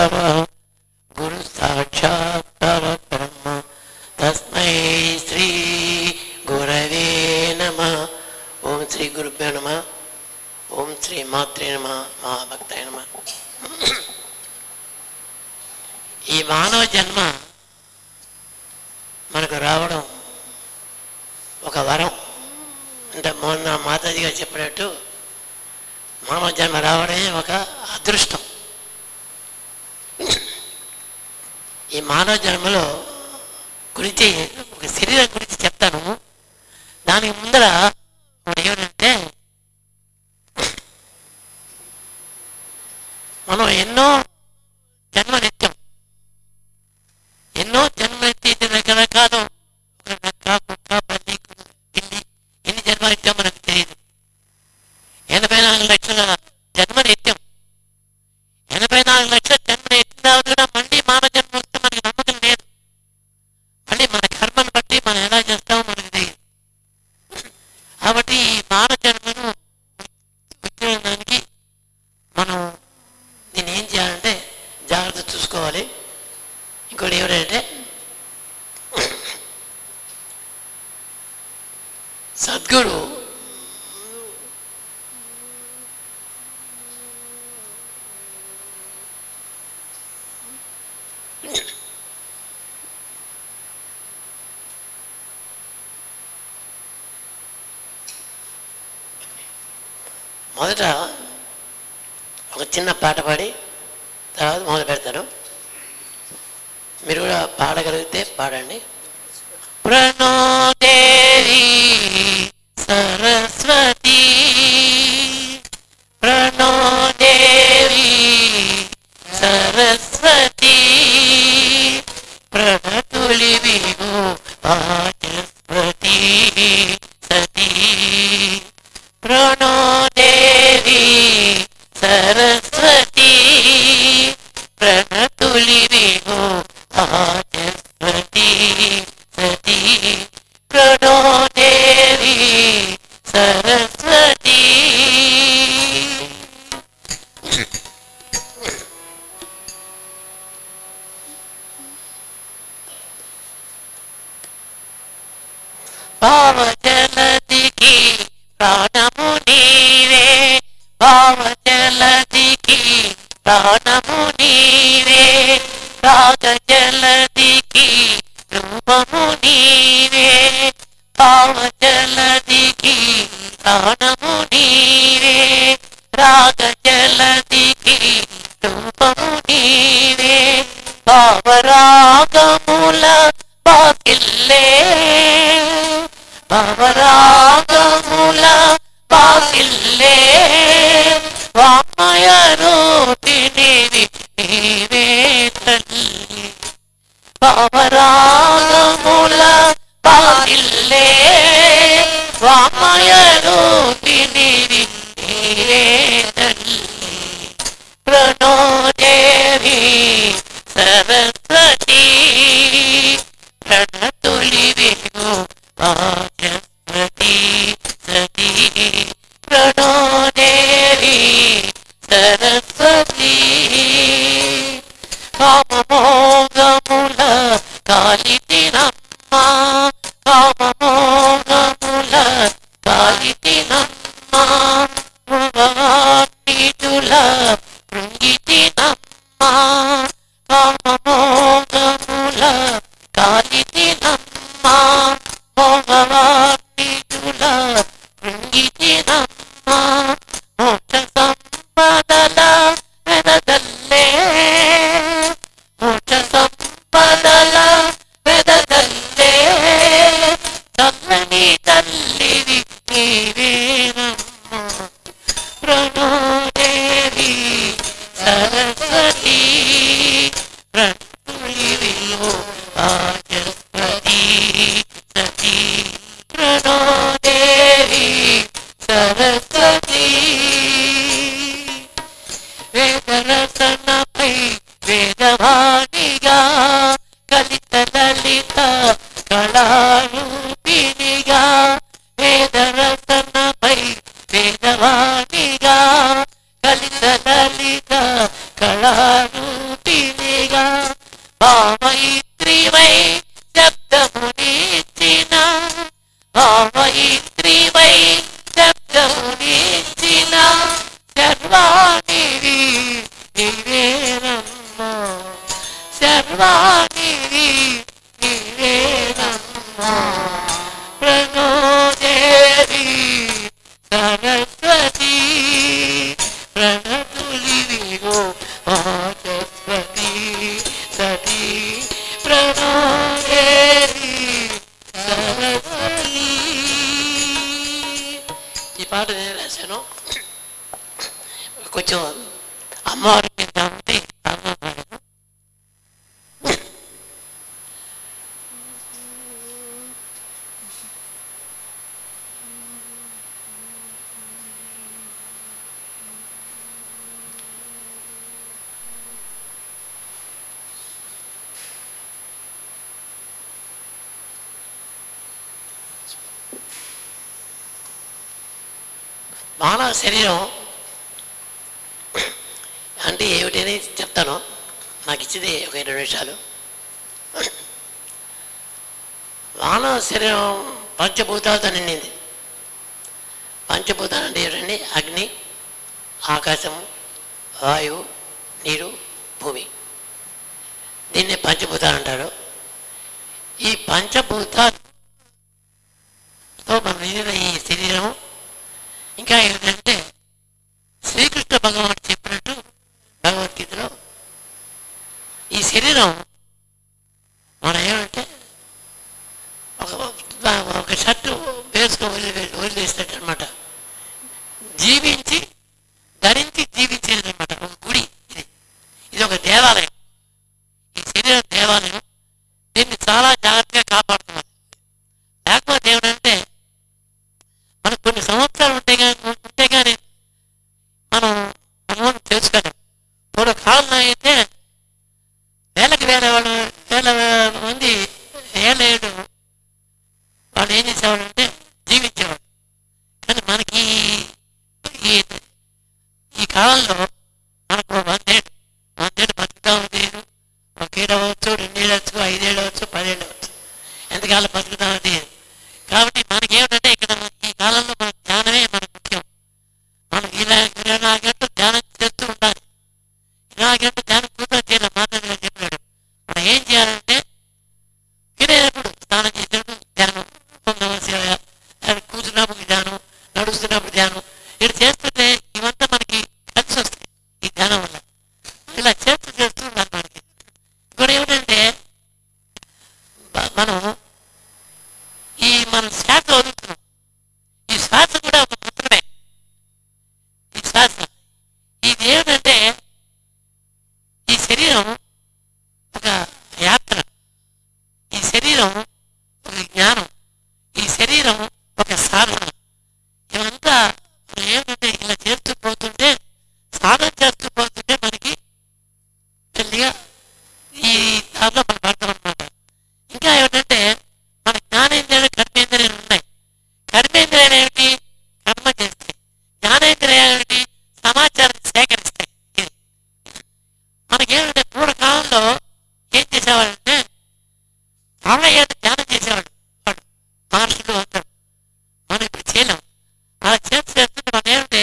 గురు సాక్షాత్ పరబ్రహ్మ తస్మై శ్రీ గురవే నమ ఓం శ్రీ గురుభ్యో నమ ఓం శ్రీ మాత్రే నమ మహాభక్తాయ నమ ఈ మానవ జన్మ మనకు రావడం ఒక వరం అంటే మొన్న మాతాజీ గారు చెప్పినట్టు మానవ జన్మ రావడమే ఒక అదృష్టం ఈ మానవ జన్మలో గురించి ఒక శరీరం గురించి చెప్తాను దానికి ముందర ఒకటి ఏమంటే మనం ఎన్నో జన్మనిత్యం ఎన్నో జన్మనిత్య రకరకాలు ఒక నక్క కుక్క బల్లి పిల్లి ఎన్ని జన్మనిత్యం మనకు తెలియదు ఎనభై నాలుగు లక్షల జన్మనిత్యం ఎనభై నాలుగు లక్షల జన్మ ఎత్తిన తర్వాత కూడా మళ్ళీ మానవ జన్మ వస్తే మనకి నమ్మకం లేదు మళ్ళీ మన కర్మను బట్టి మనం ఎలా చేస్తామో మనకు తెలియదు కాబట్టి ఈ మానవ జన్మను విజ్ఞానానికి మనం దీన్ని ఏం చేయాలంటే జాగ్రత్త చూసుకోవాలి ఇంకోటి ఏమిటంటే సద్గురు మొదట ఒక చిన్న పాట పాడి తర్వాత మొదలు పెడతాను మీరు కూడా పాడగలిగితే పాడండి ప్రణోదేవి సరస్వతి ప్రణోదేవి సరస్వతి ప్రణతులి విభు వాచస్పతి సతీ ప్రణోదేవి సరస్వతి ప్రణతులి విభు వాచస్పతి సతీ ప్రణోదేవి సరస్వతి భావజలదికి ప్రాణము నీవే భావజలదికి ప్రాణము నీవే రాగజలదికి రూపము నీవే భావజలదికి ప్రాణము నీవే రాగజలదికి రూపము నీవే భావరాగముల బాకిల్లే భవరాగముల బాకిల్లే వామయ రూపిణివి నీవే తల్లి భవరాగముల బాకిల్లే వామయ రూపిణివి నీవే తల్లి ప్రణోదేవి సరస్వతి ప్రణతులి విను వాచస్పతి సతీ ప్రణోదేవి సరస్వతి కామమోగముల కాలితినమ్మ కామమోగముల కాలితినమ్మ మృగాటితుల మృంగితినమ్మ కామమోగముల కాలితినమ్మ మోగవాటితుల మృంగితినమ్మ మోక్ష సంపదల వెదదల్లే మోక్ష సంపదల వెదదల్లే చల్లని తల్లివి నీవేనమ్మ ప్రణోదేవి సరస్వతి ప్రణులివిలో వాచస్పతి సతీ ప్రణోదేవి సరస్వతి వేదరసనపై వేదవాణిగా కలిత లలిత కళారూపిణిగా వేదరసనపై వేదవాణిగా కలిత లలిత కళారూపిణిగా నీవేనమ్మా సర్వానిధి నీవేనమ్మా ప్రణోదేవి సరస్వతి ప్రణతులివిగో వాచస్వతి సతీ ప్రణోదేవి సరస్వతి ఈ పాట నేను రాశాను కొంచెం అమ్మవారి మీద ఉంది అమ్మవారు మానవ శరీరం అంటే ఏమిటని చెప్తాను నాకు ఇచ్చింది ఒక ఇరవై నిమిషాలు మానవ శరీరం పంచభూతాలతో నిండింది పంచభూతాలు అంటే ఏమిటండి అగ్ని ఆకాశము వాయువు నీరు భూమి దీన్ని పంచభూతాలు అంటారు ఈ పంచభూతాలతో మనం నిండిన ఈ శరీరం ఇంకా ఏంటంటే శ్రీకృష్ణ భగవాన్ చెప్పినట్టు భగవద్గీతలో ఈ శరీరం మనం ఏమంటే ఒక ఒక షర్టు వేసుకో వదిలి వదిలేసినట్టు అనమాట జీవించి ధరించి జీవించేది అనమాట ఒక గుడి ఇది ఇది ఒక దేవాలయం ఈ శరీరం దేవాలయం దీన్ని చాలా జాగ్రత్తగా కాపాడుతున్నారు లేకపోతే ఏమిటంటే మనకు కొన్ని సంవత్సరాలు ఉంటే కానీ ఉంటే కానీ మనం మనం తెలుసుకోలేం పూర్వ కాలంలో అయితే వేలకు వేల వాళ్ళు వేల మంది వేల ఏడు వాళ్ళు ఏం చేసేవాళ్ళు అంటే జీవించేవాళ్ళు కానీ మనకి ఈ ఈ కాలంలో మనకు వందేళ్ళు వందేళ్ళు బతుకుతాం లేదు ఒకేళ్ళు అవ్వచ్చు రెండేళ్ళు అవచ్చు ఐదేళ్ళు అవచ్చు పదేళ్ళు అవచ్చు ఎంతకాలం బతుకుతామని కాబట్టి మనకి ఏమిటంటే ఇక్కడ ఈ కాలంలో మన ధ్యానమే మనకు ముఖ్యం మనం ఇలా ఇరవై నాలుగు గంటలు ధ్యానం చేస్తూ ఉండాలి ఇరవై నాలుగు గంటలు ధ్యానం పూర్తి చేయాలి మాట్లాడి చెప్పినాడు మనం ఏం చేయాలంటే తినేటప్పుడు స్నానం చేసేటప్పుడు ధ్యానం నమస్కార కూర్చున్నప్పుడు ధ్యానం నడుస్తున్నప్పుడు ధ్యానం ఇక్కడ చేస్తుంటే ఇవంతా మనకి కలిసి వస్తాయి ఈ ధ్యానం వల్ల ఇలా చేస్తూ చేస్తూ ఉండాలి మనకి ఇక్కడ ఏమిటంటే బ- మనం ఈ మనం శ్వాస వదులుతున్నాం ఈ శ్వాస కూడా ఒక మంత్రమే ఈ శ్వాస ఇది ఏమిటంటే ఈ శరీరం ఒక యాత్ర ఈ శరీరం ఒక జ్ఞానం ఈ శరీరం ఒక సాధన ఇవంతా మనం ఏమిటంటే ఇలా చేస్తూ పోతుంటే సాధన చేస్తూ పోతుంటే మనకి పెళ్లిగా ఈ దాంట్లో మనం పడతాం అనమాట ఇంకా ఏమిటంటే మన జ్ఞానేంద్రియాలు కర్మేంద్రియాలు ఉన్నాయి కర్మేంద్రియాలు ఏమిటి కర్మ చేస్తాయి జ్ఞానేంద్రియాలు ఏమిటి సమాచారం సేకరిస్తాయి ఇది మనకేమిటంటే పూర్వకాలంలో ఏం చేసేవాళ్ళంటే ఆలయాన్ని ధ్యానం చేసేవాడు వాడు మహర్షులు అందరూ మనం ఇప్పుడు చేయలేం అలా చేసి చేస్తుంటే మనం ఏమిటంటే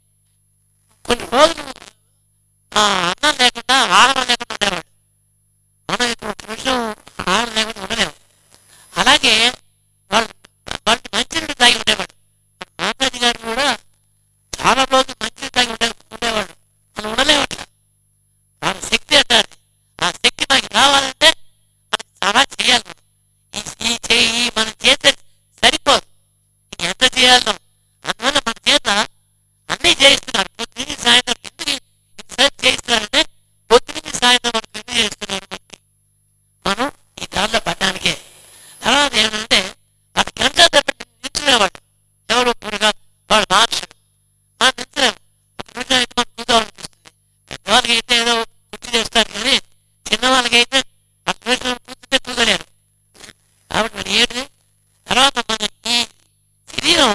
కొన్ని రోజులు ఆ, అన్నం లేకుండా ఆహారం లేకుండా ఉండేవాడు మనం ఇప్పుడు ఒక నిమిషం ఆహారం లేకుండా ఉండలేము అలాగే వాళ్ళు వాళ్ళు మంచినీళ్ళు తాగి ఉండేవాడు మాతాజీ గారు కూడా చాలా రోజులు మంచినీళ్ళు తాగి ఉండే ఉండేవాడు మనం ఉండలేము అట్లా వాళ్ళ శక్తి అంటారు ఆ శక్తి మనకి రావాలంటే మనం చాలా చేయాలి మనం ఈ ఈ చేయి మనం చేస్తే సరిపోదు ఎంత చేయాలో అందువల్ల మన చేత అన్నీ చేయిస్తున్నారు పొద్దు నుంచి సాయంత్రం ఎందుకు ఇంతసేపు చేయిస్తున్నారంటే పొద్దు నుంచి సాయంత్రం మనకు ఎందుకు చేస్తున్నారు మనకి మనం ఈ దారిలో పడ్డానికే తర్వాత ఏమంటే వాళ్ళ గంట తప్పి నిల్చునేవాడు ఎవరు పురుగా వాళ్ళు మార్చుడు మనం నిల్చులేము ఒక నిమిషం అయితే మనకు కూర్చోవాలనిపిస్తుంది పెద్దవాళ్ళకి అయితే ఏదో కుర్చీ చేస్తారు కానీ చిన్నవాళ్ళకి అయితే ఒక నిమిషం కూర్చుంటే కూర్చోలేరు కాబట్టి మరి ఏంటి తర్వాత మన ఈ శరీరం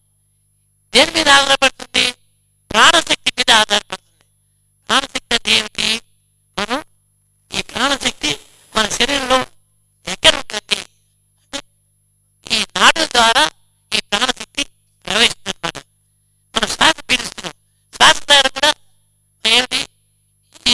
దేని మీద ఆధారపడుతుంది ప్రాణశక్తి మీద ఆధారపడుతుంది ప్రాణశక్తి అంటే ఏమిటి మనం ఈ ప్రాణశక్తి మన శరీరంలో ఎక్కడ ఉంటుంది అంటే ఈ నాడుల ద్వారా ఈ ప్రాణశక్తి ప్రవేశిస్తుంది అనమాట మనం శ్వాస పీలుస్తున్నాం శ్వాస ద్వారా కూడా ఏమిటి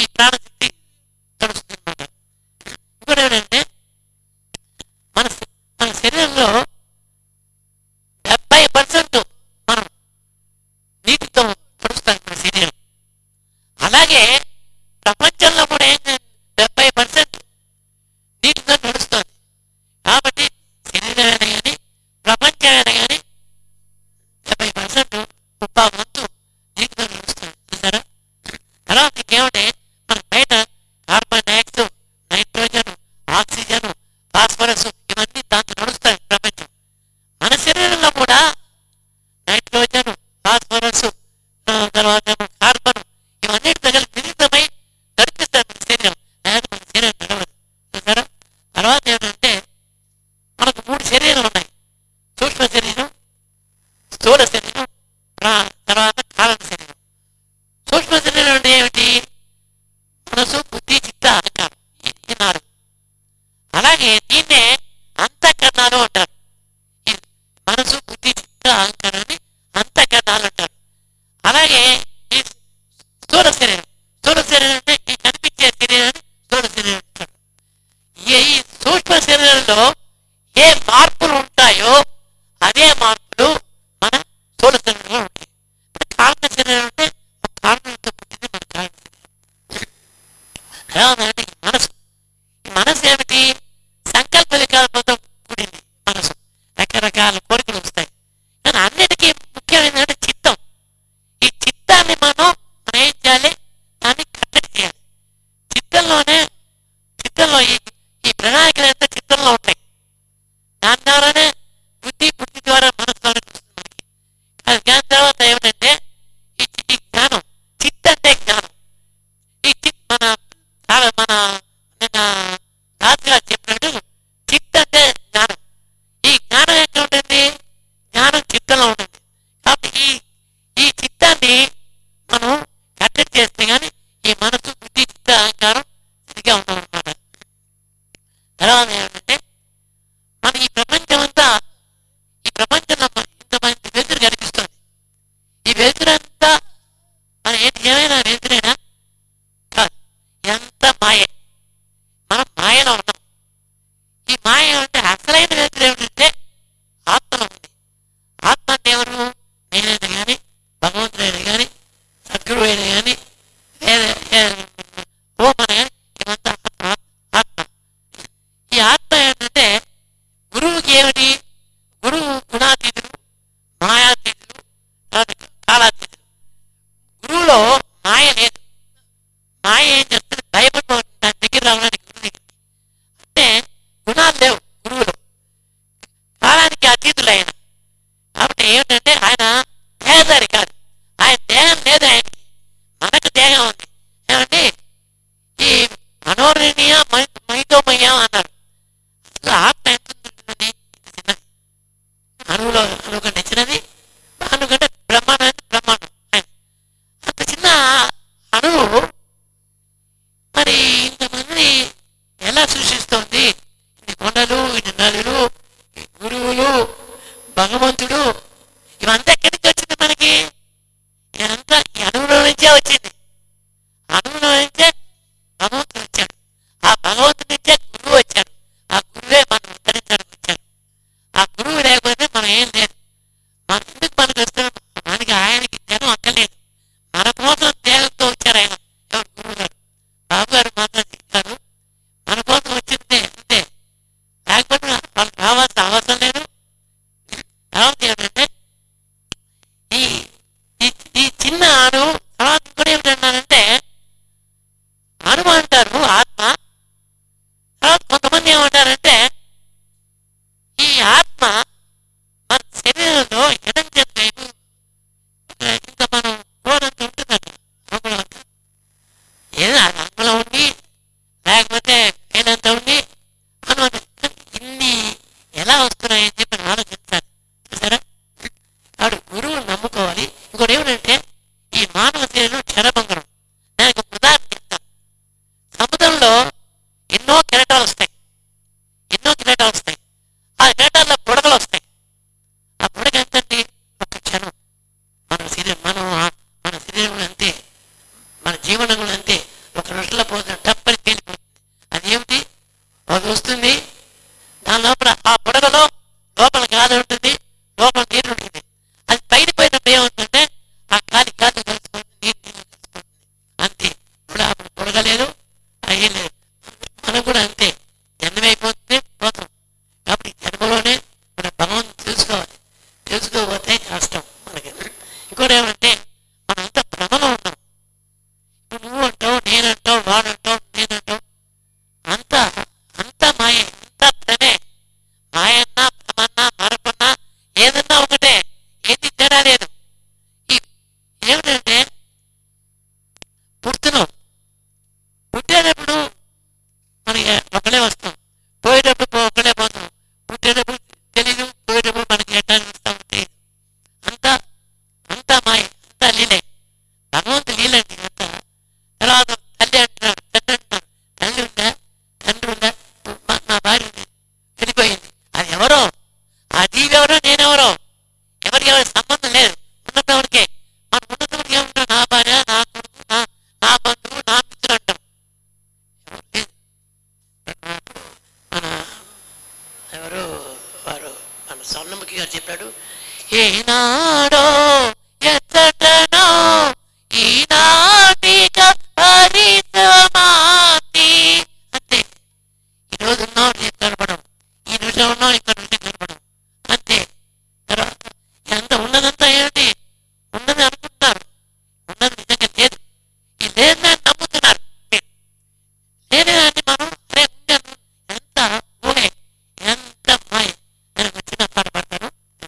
అలాగే ప్రపంచంలో కూడా ఏంటంటే డెబ్బై పర్సెంట్ నీటితో నడుస్తుంది కాబట్టి శరీరమైనా కానీ ప్రపంచమైనా కానీ డెబ్బై పర్సెంట్ ముప్పై వంతు నీటితో నడుస్తుంది చూసారా తర్వాత ఇంకేమంటే మన బయట carbon dioxide nitrogen oxygen phosphorus ఇవన్నీ దాంతో నడుస్తాయి ప్రపంచం మన శరీరంలో కూడా నైట్రోజన్ ఫాస్ఫరస్ ఆ, తర్వాత ఏమో కార్బన్ ఇవన్నీ తగిలి మిళితమై నడిపిస్తారు మన శరీరం లేకపోతే మన శరీరం నడవదు చూసారా తర్వాత ఏంటంటే మనకు మూడు శరీరాలు ఉన్నాయి సూక్ష్మ శరీరం స్థూల శరీరం ప్రా- తర్వాత కారణ శరీరం సూక్ష్మ శరీరం అంటే ఏమిటి మనసు బుద్ధి చిత్త అహంకారం ఈ- ఈ నాలుగు అలాగే దీన్నే అంతఃకరణాలు అంటారు ఈ మనసు బుద్ధి చిత్త అహంకారాన్ని అంతఃకరణాలు అంటారు అలాగే ఈ స్థూల శరీరం స్థూల శరీరం అంటే ఈ కనిపించే శరీరాన్ని స్థూల శరీరం అంటారు ఈ ఈ సూక్ష్మ శరీరంలో ఏ మార్పులు ఉంటాయో అదే మార్పులు మన స్థూల శరీరంలో ఉంటాయి ఇప్పుడు కారణ శరీరం అంటే ఒక కారణంతో పుట్టింది మన కారణ శరీరం రావడానికి మనసు ఈ మనసు ఏమిటి సంకల్ప వికల్పంతో కూడింది మనసు రకరకాల కోరికలు వస్తాయి కానీ అన్నిటికీ ముఖ్యమైనది చిత్తం ఈ చిత్తాన్ని మనం మనం ఏం చేయాలి దాన్ని కట్టడి చేయాలి చిత్తంలోనే చిత్తంలో ఈ ఈ ప్రణాళికలు అంతా చిత్తంలో ఉంటాయి దాని ద్వారానే బుద్ధి బుద్ధి ద్వారా మనసు ద్వారా చూస్తుంది మనకి అది దాని తర్వాత ఏమిటంటే ఈ ఈ జ్ఞానం చిత్త అంటే జ్ఞానం ఈ చిత్ మన చాలా మన నిన్న రాత్రిగా చెప్పినట్టు చిత్ అంటే జ్ఞానం ఈ జ్ఞానం ఎక్కడ ఉంటుంది జ్ఞానం చిత్తంలో ఉంటుంది కాబట్టి ఈ ఈ చిత్తాన్ని మనం కట్టడి చేస్తే కానీ ఈ మనసు బుద్ధి చిత్త అహంకారం సరిగా ఉండదన్నమాట తర్వాత ఏమంటే మన ఈ ప్రపంచం అంతా ఈ ప్రపంచంలో మన ఇంతమంది వెలుతురు కనిపిస్తుంది ఈ వెలుతురంతా మన ఏంటి ఏమైనా వెలుతురేనా కాదు ఎంత మాయే మనం మాయలో ఉన్నాం ఈ మాయ అంటే అసలైన వెలుతురు ఏమిటంటే ఆత్మలో ఉంది ఆత్మ అంటే ఎవరు నేనైనా కానీ భగవంతుడైనా కానీ సద్గురువు అయినా కానీ ఓం అని కానీ ఇవంతా ఆత్మ ఆత్మ ఈ ఆత్మ ఏంటంటే గురువుకి ఏమిటి గురువు గుణాతీతుడు మాయాతీతుడు తర్వాత కాలాతీతుడు గురువులో మాయ లేదు మాయ ఏం చేస్తుంది భయపడిపోతుంది దాని దగ్గర రావడానికి గురువు దగ్గరికి. అంటే గుణాలు లేవు గురువులో కాలానికి అతీతులు ఆయన కాబట్టి ఏమిటంటే ఆయన దేహదారి కాదు ఆయన దేహం లేదు ఆయనకి మనకు దేహం ఉంది ఏమంటే ఈ మనోరణీయ మైతోమయ్య అన్నారు అసలు ఆత్మ ఎంత ఉంటుందని ఇంత చిన్నది అణువులో అణువు కంటే చిన్నది అణువు కంటే బ్రహ్మాండం అంటే బ్రహ్మాండం ఆయన అంత చిన్న అణువు మరి ఇంతమందిని ఎలా సృష్టిస్తోంది ఇన్ని కొండలు ఇన్ని నదులు ఈ గురువులు భగవంతుడు ఇవంతా ఎక్కడి నుంచి వచ్చింది మనకి ఇదంతా ఈ అణువులో నుంచే వచ్చింది అణువులో నుంచే భగవంతుడు వచ్చాడు ఆ భగవంతుడి నుంచే గురువు వచ్చాడు ఆ గురువే మనం ఉద్ధరించడానికి వచ్చాడు ఆ గురువు లేకపోతే మనం ఏం లేదు మన ఎందుకు మనకు వస్తున్నాం మనకి ఆయనకి జనం అక్కర్లేదు మన కోసం దేహంతో వచ్చారు ఆయన ఎవరు గురువు గారు బాబు గారు మాత్రం చెప్తారు మన కోసం వచ్చిందే అంతే లేకపోతే వాళ్ళకి రావాల్సిన అవసరం లేదు తర్వాత ఏంటంటే ఈ ఈ- ఈ చిన్న అణు తర్వాత కూడా ఏమిటన్నానంటే అణువు అంటారు ఆత్మ తర్వాత కొంతమంది ఏమంటారంటే ఈ ఆత్మ మన శరీరంలో ఎడం వైపు ఇంకా మనం కోరంత ఉంటుందట అంగుళం అంత ఏదో అది అంగుళం ఉండి లేకపోతే వేలంత ఉండి అనుమతి ఇన్ని ఎలా వస్తున్నాయని చెప్పి నేను ఆలోచించాలి చూసారా వాడు గురువు నమ్ముకోవాలి ఇంకోటి ఏమిటంటే ఈ మానవ శరీరం క్షరభంగరం నేను ఒక ఉదాహరణ చెప్తాను సముద్రంలో ఎన్నో కెరటాలు వస్తాయి ఎన్నో కెరటాలు వస్తాయి ఆ కెరటాల్లో బుడగలు వస్తాయి ఆ బుడగ ఎంతండి ఒక క్షణం మన శరీరం మనం ఆ- మన శరీరం అంతే మన జీవనం కూడా అంతే ఒక రొట్టెలో పోతున్న టప్పని తేలిపోతుంది అది ఏమిటి అది వస్తుంది దాని లోపల ఆ బుడగలో లోపల గాలి ఉంటుంది లోపల నీరు ఉంటుంది అది పైన పోయినప్పుడు ఏమవుతుందంటే ఆ గాలి గాలి కలిసిపోతుంది నీరు నీరు కలిసిపోతుంది అంతే ఒకడే వస్తాం పోయేటప్పుడు పో- ఒకడే పోతాం పుట్టేటప్పుడు తెలీదు పోయేటప్పుడు మనకి ఎట్లా చూస్తాం తెలియదు అంతా అంతా మాయ అంతా లీలే భగవంతు లీలండి అంతా తర్వాత తల్లి అంటున్నాడు తండ్రి అంటున్నాడు తల్లి ఉందా తండ్రి ఉందా మా మా భార్య ఉంది వెళ్ళిపోయింది అది ఎవరో ఆ జీవి ఎవరో నేనెవరో ఎవరికి ఎవరి సంబంధం లేదు ఉన్నంతవరకే మనం ఉన్నంతవరకు ఏమంటాం నా భార్య నా కొడుకు నా నా బంధువు నా మిత్రుడు అంటాం మన ఎవరు వారు మన స్వర్ణముఖి గారు చెప్పాడు ఏనాడో ఎత్తటనో ఈనాటిక పరిసమాప్తి అంతే ఈరోజు ఉన్నావు రేపు కనపడం ఈ నిమిషం ఉన్నావు ఇంకో నిమిషం కనపడం అంతే తర్వాత ఎంత ఉన్నదంతా ఏమిటి ఉన్నది అనుకుంటున్నారు ఉన్నది నిజంగా లేదు ఈ లేదని నమ్ముతున్నారు మీరు లేనిదాన్ని మనం అరే ఉంది అను- ఎంత ఊహే ఎంత మాయ నేను వచ్చిన పాట పాడతాను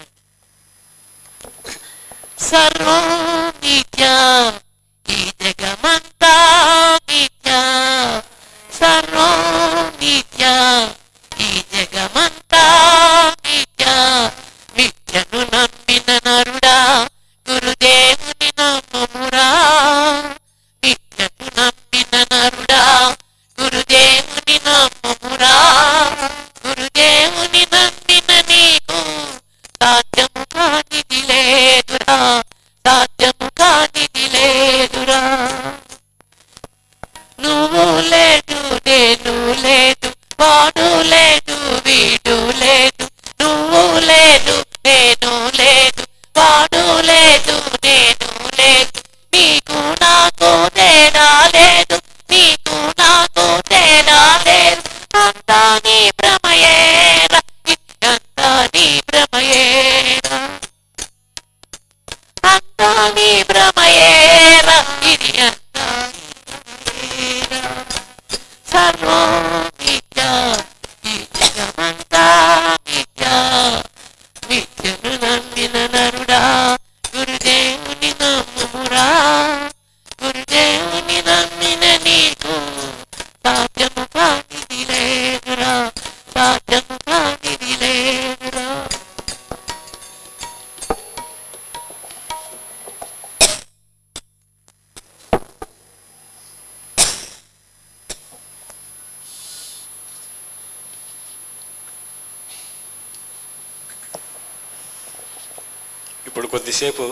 సర్వం నిత్య ఈ జగమంతా నిత్య సర్వం నిత్య ఈ జగమంతా నిత్య నిత్యను నమ్మిన నరుడా గురుదేవుని నమ్మమురా నిత్యను నమ్మిన నరుడా గురుదేవుని నమ్మమురా గురుదేవుని నమ్మిన నీకు సాధ్యము కానిది లేదురా సాధ్యము కానిది లేదురా నువ్వు లేదు నేను లేదు వాడు లేదు వీడు లేదు నువ్వు లేదు నేను లేదు వాడు లేదు నేను లేదు నీకు నాకు తేడా లేదు నీకు నాకు తేడా లేదు అంతా నీ భ్రమయేరా అంతా నీ భ్రమయేరా అంతా నీ భ్రమయేరా ఇది అంతా నీ భ్రమయేరా. సర్వం నిత్య ఈ జగమంతా నిత్య నిత్యను నమ్మిన నరుడా గురుదేవుని నమ్ముమురా గురుదేవుని నమ్మిన నీకు సాధ్యము కానిది లేదురా సాధ్యము కానిది లేదురా ఇప్పుడు కొద్దిసేపు